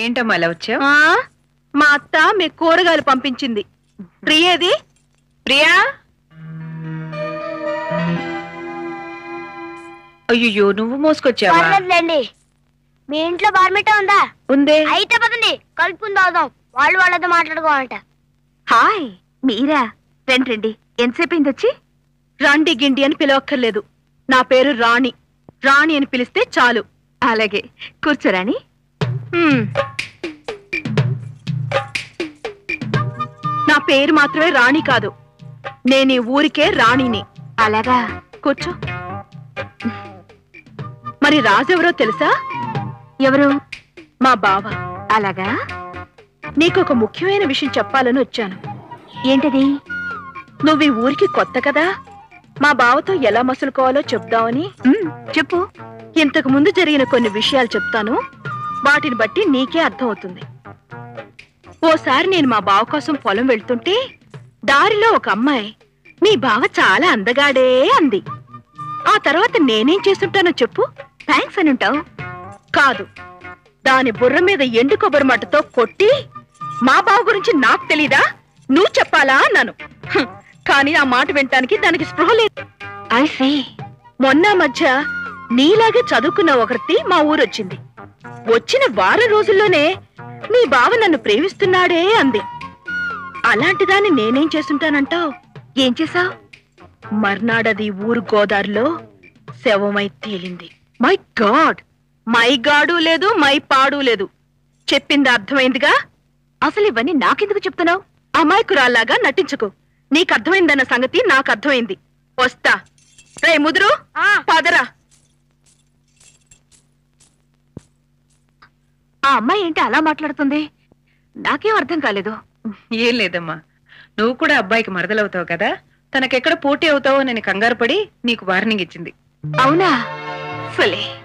ఏంటమ్మా అలా వచ్చావు ఆ మా అత్త మీ కూరగాయలు పంపించింది ప్రియేది ప్రియా అయ్యో నువ్వు మోసుకొచ్చావా పర్లేదులేండి మీ ఇంట్లో బార్మిటా ఉందా ఉందే అయితే పదండి కలుపుకుని తాగుదాం వాళ్ళు వాళ్ళతో మాట్లాడుకోవాలంట హాయ్ మీరా రండి రండి ఎంతసేపు అయింది వచ్చి రండి గిండి అని పిలవక్కర్లేదు నా పేరు రాణి రాణి అని పిలిస్తే చాలు అలాగే కూర్చోరాని హ్మ్. నా పేరు మాత్రమే రాణి కాదు నేను ఈ ఊరికే రాణిని అలాగా కూర్చో మరి రాజెవరో తెలుసా ఎవరు మా బావ అలాగా నీకు ఒక ముఖ్యమైన విషయం చెప్పాలని వచ్చాను ఏంటది నువ్వు ఈ ఊరికి కొత్త కదా మా బావతో ఎలా మసులుకోవాలో చెప్దామని ఉమ్, చెప్పు ఇంతకు ముందు జరిగిన కొన్ని విషయాలు చెప్తాను వాటిని బట్టి నీకే అర్థమవుతుంది ఓసారి నేను మా బావ కోసం పొలం వెళ్తుంటే దారిలో ఒక అమ్మాయి మీ బావ చాలా అందగాడే అంది ఆ తర్వాత నేనేం చేస్తుంటానో చెప్పు థ్యాంక్స్ అని ఉంటావు కాదు దాని బుర్ర మీద ఎండు కొబ్బరి మట్టతో కొట్టి మా బావ గురించి నాకు తెలీదా నువ్వు చెప్పాలా అన్నాను హ్, కానీ ఆ మాట వినటానికి దానికి స్పృహ లేదు ఐ సీ మొన్న మధ్య నీలాగే చదువుకున్న ఒకరితి మా ఊరొచ్చింది వచ్చిన వారం రోజుల్లోనే మీ బావ నన్ను ప్రేమిస్తున్నాడే అంది అలాంటి దాన్ని నేనేం చేస్తుంటానంటావ్ ఏం చేసావు మర్నాడది ఊరు గోదారిలో శవమై తేలింది మై గాడ్ మై గాడు లేదు మై పాడు లేదు చెప్పింది అర్థమైందిగా అసలు ఇవన్నీ నాకెందుకు చెప్తున్నావు అమాయకురాల్లాగా నటించుకో నీకు అర్థమైందన్న సంగతి నాకు అర్థమైంది వస్తా రే ముదురు ఆ, పదరా ఆ అమ్మాయి ఏంటి అలా మాట్లాడుతుంది నాకేం అర్థం కాలేదు ఏం లేదమ్మా నువ్వు కూడా అబ్బాయికి మరదలవుతావు కదా తనకెక్కడ పోటీ అవుతావో నేను కంగారు పడి నీకు వార్నింగ్ ఇచ్చింది అవునా ఫలే